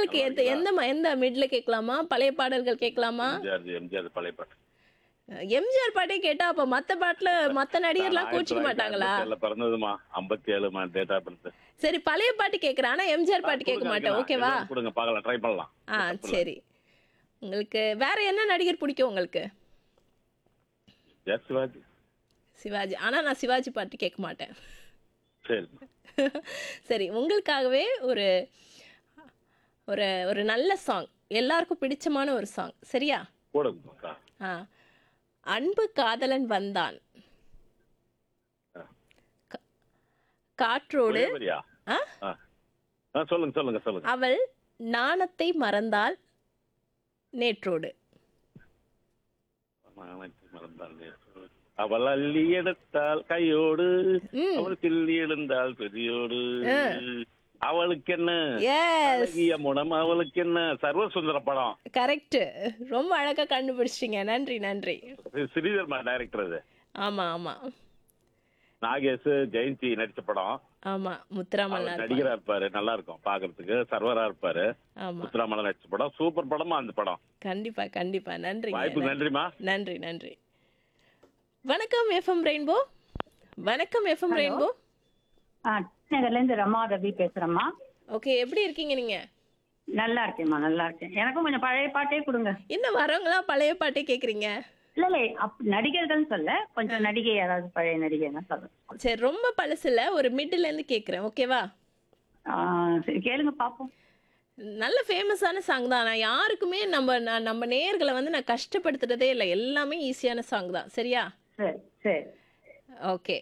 உங்களுக்கு எந்த எந்த ம- எந்த மிட்ல கேட்கலாமா பழைய பாடல்கள் கேட்கலாமா எம்ஜிஆர் எம்ஜிஆர் பழைய பாட்டு எம்ஜிஆர் பாட்டே கேட்டா அப்ப மத்த பாட்டுல மத்த நடிகர்லாம் கோச்சிக்க மாட்டாங்களா ஏழுல பிறந்ததுமா ஐம்பத்தி ஏழுமா டேட் ஆஃப் பர்த் சரி பழைய பாட்டு கேக்குறேன் ஆனா எம்ஜிஆர் பாட்டு கேட்க மாட்டேன் ஓகேவா கொடுங்க பார்க்கலாம் ட்ரை பண்ணலாம் ஆ சரி உங்களுக்கு வேற என்ன நடிகர் பிடிக்கும் உங்களுக்கு எஸ் சிவாஜி சிவாஜி ஆனா நான் சிவாஜி பாட்டு கேட்க மாட்டேன் சரி சரி உங்களுக்காகவே ஒரு ஒரு ஒரு நல்ல சாங் எல்லாருக்கும் பிடிச்சமான ஒரு சாங் சரியா போடுங்கக்கா ஆ அன்பு காதலன் வந்தான் ஆ. கா- காற்றோடு வரியா ஆ? ஆ ஆ சொல்லுங்க சொல்லுங்க சொல்லுங்க அவள் நாணத்தை மறந்தாள் நேற்றோடு நாளைக்கு மறந்தாள் நேற்று. அவள் அள்ளி எடுத்தாள் கையோடு ம். அவள் கிள்ளி எழுந்தாள் பெரியோடு அவளுக்கு என்ன எஸ் அழகிய முனம் அவளுக்கு என்ன சர்வ சுந்தர படம் கரெக்ட் ரொம்ப அழகா கண்டுபிடிச்சிட்டீங்க நன்றி நன்றி இது ஸ்ரீதர்மா டைரக்டர் அது ஆமா ஆமா நாகேஷ் ஜெயந்தி நடிச்ச படம் ஆமா முத்துராமன் அவர் நடிகரா இருப்பாரு நல்லா இருக்கும் பாக்குறதுக்கு சர்வரா இருப்பாரு ஆமா முத்துராமல நடிச்ச படம் சூப்பர் படமா அந்த படம் கண்டிப்பா கண்டிப்பா நன்றி வாய்ப்பு நன்றிமா நன்றி நன்றி வணக்கம் எஃப்எம் ரெயின்போ வணக்கம் எஃப்எம் ரெயின்போ ஆ நகர்ல இருந்து ரமா ரவி பேசுறேம்மா ஓகே எப்படி இருக்கீங்க நீங்க நல்லா இருக்கேம்மா நல்லா இருக்கேன் எனக்கும் கொஞ்சம் பழைய பாட்டே கொடுங்க என்ன வரவங்களாம் பழைய பாட்டே கேக்குறீங்க இல்ல இல்ல அப் நடிகர்கள் சொல்ல கொஞ்சம் நடிகை யாராவது பழைய நடிகைன்னா சொல்லுங்க சரி ரொம்ப பழசுல ஒரு மிடில் இருந்து கேக்குறேன் ஓகேவா ஆ, சரி கேளுங்க பாப்போம் நல்ல ஃபேமஸான சாங் தான் நான் யாருக்குமே நம்ம நான் நம்ம நேயர்களை வந்து நான் கஷ்டப்படுத்துறதே இல்லை எல்லாமே ஈஸியான சாங் தான் சரியா சரி சரி ஓகே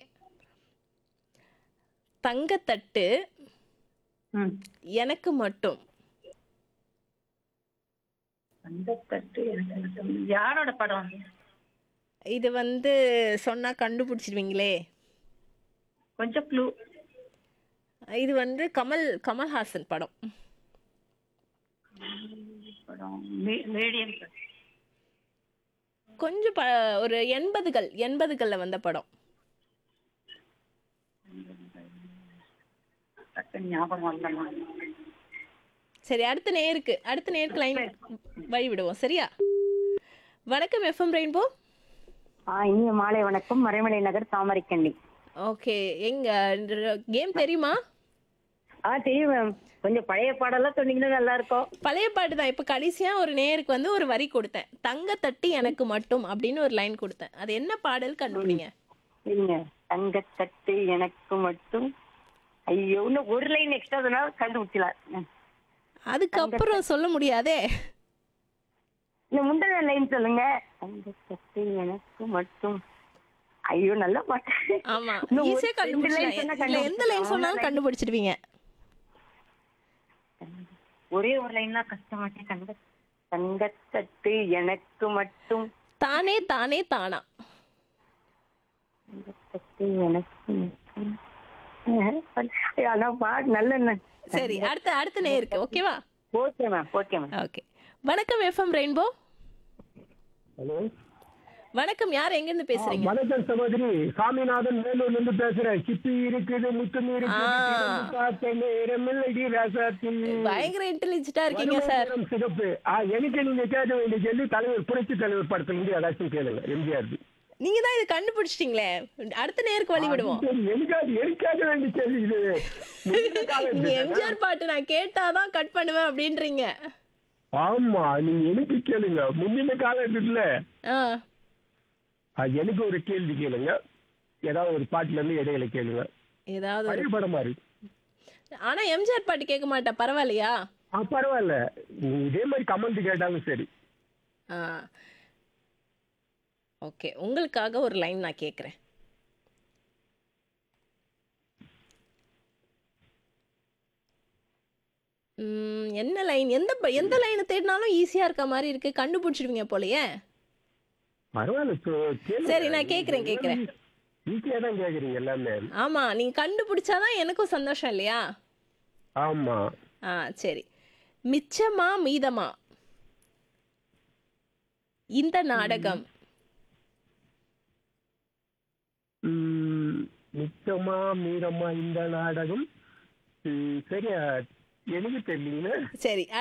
தங்கத்தட்டு ம் எனக்கு மட்டும் அந்த தட்டு எனக்கு மட்டும். யாரோட படம் இது வந்து சொன்னா கண்டுபிடிச்சிடுவீங்களே கொஞ்சம் க்ளூ இது வந்து கமல் கமல்ஹாசன் படம் படம் மீ- மீடியம் கொஞ்சம் ப ஒரு எண்பதுகள் எண்பதுகளில் வந்த படம் டக்குன்னு ஞாபகம் வரலம்மா சரி அடுத்த நேருக்கு அடுத்த நேருக்கு லைன் வழி விடுவோம் சரியா வணக்கம் எஃப்எம் ரெயின்போ ஆ இனிய மாலை வணக்கம் மறைமலை நகர் தாமரைக்கண்ணி ஓகே எங்க கேம் தெரியுமா ஆ தெரியும் மேம் கொஞ்சம் பழைய பாடலாம் சொன்னீங்கன்னா நல்லா இருக்கும் பழைய பாட்டு தான் இப்போ கடைசியாக ஒரு நேருக்கு வந்து ஒரு வரி கொடுத்தேன் தங்க தட்டி எனக்கு மட்டும் அப்படின்னு ஒரு லைன் கொடுத்தேன் அது என்ன பாடல் கண்டுபிடிங்க இல்லைங்க தங்கத்தட்டு எனக்கு மட்டும் ஐயோ இன்னும் ஒரு லைன் எக்ஸ்ட்ரா சொன்னா கண்டுபிடிச்சலாம் அதுக்கப்புறம் சொல்ல முடியாதே இந்த முந்தின லைன் சொல்லுங்க தங்கத்தட்டு எனக்கு மட்டும் ஐயோ நல்ல பாட்டு ஆமா இன்னும் ஒரு ஈஸியாக ரெண்டு line கண்டுபிடிச்சலாம் சொன்னா இல்லை எந்த லைன் சொன்னாலும் கண்டுபிடிச்சிடுவீங்க ஒரே ஒரு லைன் தான் கஷ்டமாட்டே தங்க தங்கத்தட்டு எனக்கு மட்டும் தானே தானே தானா தங்கத்தட்டு எனக்கு மட்டும் ஐயோ, ஆனா பாட்டு நல்ல சரி அடுத்த அடுத்த நேருக்கு ஓகேவா okay ma'am okay ma'am okay வணக்கம் எஃப்எம் ரெயின்போ ஹலோ வணக்கம் யார் எங்கேருந்து பேசுறீங்க வணக்கம் சகோதரி சாமிநாதன் வேலூர்ல இருந்து பேசுறேன் சிப்பி இருக்குது முத்து ஆ. பார்த்த நேரம் இல்லடி ராசாத்தி பயங்கர இன்டெலிஜென்ட்டா இருக்கீங்க சார் வறுமை நிறம் சிகப்பு ஆ, எனக்கு நீங்க கேட்க வேண்டிய கேள்வி தலைவர் புரட்சி தலைவர் படத்துல இருந்து ஏதாச்சும் கேளுங்க எம்ஜிஆர் நீங்க தான் இது கண்டுபிடிச்சிட்டீங்களே அடுத்த நேருக்கு வழி விடுவோம் எனக்காக எனக்காக வேண்டிய கேள்வி இது முந்தின காலம் நீங்க இது. எம்ஜிஆர் பாட்டு நான் கேட்டாதான் கட் பண்ணுவேன் அப்படின்றீங்க ஆமா நீங்க எனக்கு கேளுங்க முந்தின காலத்துல ஆ ஆ, எனக்கு ஒரு கேள்வி கேளுங்க ஏதாவது ஒரு பாட்டுல இருந்து இடையில கேளுங்க ஏதாவது ஒரு பழைய படம் மாதிரி ஆனா எம்ஜிஆர் பாட்டு கேட்க மாட்டேன் பரவாயில்லையா ஆ பரவாயில்ல நீ இதே மாதிரி கமெண்ட் கேட்டாலும் சரி ஆ ஓகே உங்களுக்காக ஒரு லைன் நான் கேட்குறேன் என்ன லைன் எந்த ப- எந்த லைனை தேடினாலும் ஈஸியா இருக்க மாதிரி இருக்கு கண்டுபிடிச்சிடுவீங்க போலயே பரவாயில்ல சோ- கேளுங்க. சரி, நான் கேக்குறேன், கேக்குறேன். ஈஸியா தான் கேக்குறீங்க எல்லாமே ஆமா நீங்க கண்டுபிடிச்சாதான் எனக்கும் சந்தோஷம் இல்லையா ஆமா ஆ சரி மிச்சமா மீதமா இந்த நாடகம் ம், மிச்சமா மீறமா இந்த நாடகம் ம், சரியா எனக்கு தெரியலீங்க சரி